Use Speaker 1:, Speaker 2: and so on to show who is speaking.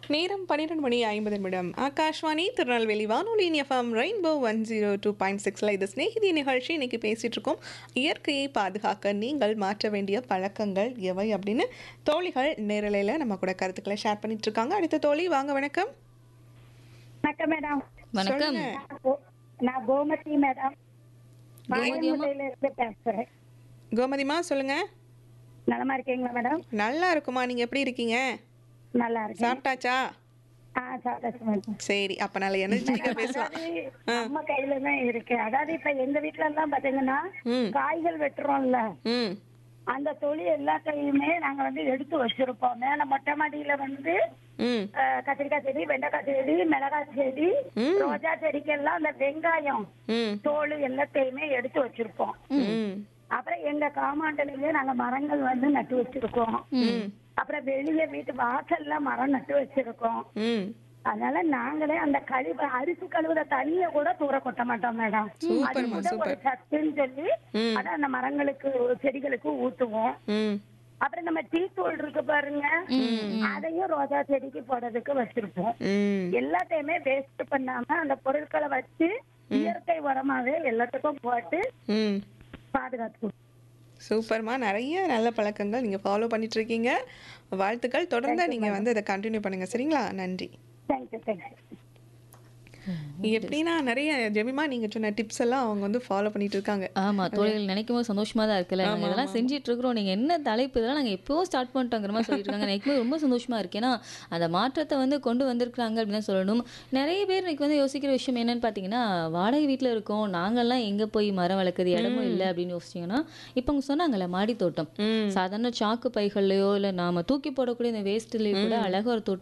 Speaker 1: நேரம் பன்னிரெண்டு மணி ஐம்பது நிமிடம் ஆகாஷ்வாணி திருநெல்வேலி வானொலி FM rainbow one zero two point சிக்ஸில் இது ஸ்நேகிதி நிகழ்ச்சி இன்னைக்கு பேசிட்டு இருக்கோம் இயற்கையை பாதுகாக்க நீங்கள் மாற்ற வேண்டிய பழக்கங்கள் எவை அப்படின்னு தோழிகள் நேரலையில் நம்ம கூட கருத்துக்களை ஷேர் பண்ணிட்டு இருக்காங்க அடுத்த தோழி வாங்க வணக்கம்
Speaker 2: வணக்கம் மேடம்
Speaker 3: வணக்கம்
Speaker 1: சொல்லுங்க.
Speaker 2: நான் கோ- நான் கோமதி மேடம் மாயம்பட்டியில இருந்து பேசுறேன்
Speaker 1: கோமதிமா சொல்லுங்க
Speaker 2: நலமா இருக்கீங்களா மேடம்
Speaker 1: நல்லா இருக்குமா நீங்க எப்படி இருக்கீங்க
Speaker 2: நல்லா இருக்கேன்
Speaker 1: சாப்பிட்டாச்சா
Speaker 2: ஆ சாப்பிட்டாச்சு மேடம்
Speaker 1: சரி அப்ப நல்ல எனர்ஜிட்டிக்கா பேசலாம்
Speaker 2: அதாவது நம்ம கையில தான் இருக்கு அதாவது இப்ப எங்க வீட்ல எல்லாம் பாத்தீங்கன்னா
Speaker 1: ம்
Speaker 2: காய்கள் வெட்டுறோம்ல
Speaker 1: ம்
Speaker 2: அந்த தொழில் எல்லாத்தையுமே நாங்க வந்து எடுத்து வச்சிருப்போம் மேல மொட்டை மாடியில வந்து
Speaker 1: ம்
Speaker 2: அஹ், கத்திரிக்காய் செடி வெண்டைக்காய் செடி மிளகாய் செடி
Speaker 1: ம்.
Speaker 2: ரோஜா செடிக்கெல்லாம் அந்த வெங்காயம்
Speaker 1: ம்
Speaker 2: தோல் எல்லாத்தையுமே எடுத்து வச்சிருப்போம்
Speaker 1: ம்
Speaker 2: அப்புறம் எங்க காமாண்டலையே நாங்க மரங்கள் வந்து நட்டு வச்சிருக்கோம்
Speaker 1: ம்
Speaker 2: அப்புறம் வெளியே வீட்டு வாசல்ல மரம் நட்டு வச்சிருக்கோம்
Speaker 1: ம்
Speaker 2: அதனால நாங்களே அந்த கழிவு அரிசி கழுவுற தண்ணிய கூட தூர கொட்ட மாட்டோம் மேடம் அது
Speaker 1: சூப்பர்மா,
Speaker 2: கூட ஒரு
Speaker 1: சூப்பர்.
Speaker 2: சத்துன்னு சொல்லி
Speaker 1: ம்.
Speaker 2: அதான் அந்த மரங்களுக்கு செடிகளுக்கு ஊத்துவோம்
Speaker 1: ம்
Speaker 2: அப்புறம் நம்ம டீ தூள் இருக்கு பாருங்க அதையும் ரோஜா செடிக்கு போடுறதுக்கு வச்சிருப்போம்
Speaker 1: ம்
Speaker 2: எல்லாத்தையுமே வேஸ்ட் பண்ணாம அந்த பொருட்களை வச்சு இயற்கை உரமாவே எல்லாத்துக்கும் போட்டு
Speaker 1: ம்
Speaker 2: பாதுகாத்து
Speaker 1: சூப்பர்மா நிறைய நல்ல பழக்கங்கள் நீங்கள் ஃபாலோ பண்ணிட்டு இருக்கீங்க வாழ்த்துக்கள் தொடர்ந்து நீங்கள் வந்து அதை கண்டினியூ பண்ணுங்க சரிங்களா நன்றி
Speaker 2: தேங்க்யூ தேங்க்யூ
Speaker 1: எப்படின்னா நிறைய ஜெமிமா நீங்கள் சொன்ன டிப்ஸ் எல்லாம் அவங்க வந்து ஃபாலோ பண்ணிட்டு இருக்காங்க
Speaker 3: ஆமா தோழிகள் நினைக்கும் போது சந்தோஷமா தான் இருக்குல்ல நாங்க இதெல்லாம் செஞ்சுட்டு இருக்கிறோம் நீங்க என்ன தலைப்பு இதெல்லாம் நாங்க எப்போ ஸ்டார்ட் பண்ணிட்டோங்கிற மாதிரி சொல்லிட்டு இருக்காங்க எனக்கு ரொம்ப சந்தோஷமா இருக்கு ஏன்னா அந்த மாற்றத்தை வந்து கொண்டு வந்திருக்காங்க அப்படின்னு தான் சொல்லணும் நிறைய பேர் இன்னைக்கு வந்து யோசிக்கிற விஷயம் என்னன்னு பாத்தீங்கன்னா வாடகை வீட்ல இருக்கோம் நாங்கெல்லாம் எங்க போய் மரம் வளர்க்குறது இடமும் இல்லை அப்படின்னு யோசிச்சீங்கன்னா இப்போ அவங்க சொன்னாங்கல்ல மாடி தோட்டம்
Speaker 1: ம்
Speaker 3: சாதாரண சாக்கு பைகள்லயோ இல்ல நாம தூக்கி போடக்கூடிய இந்த வேஸ்ட்லயோ கூட அழகா ஒரு தொட்டி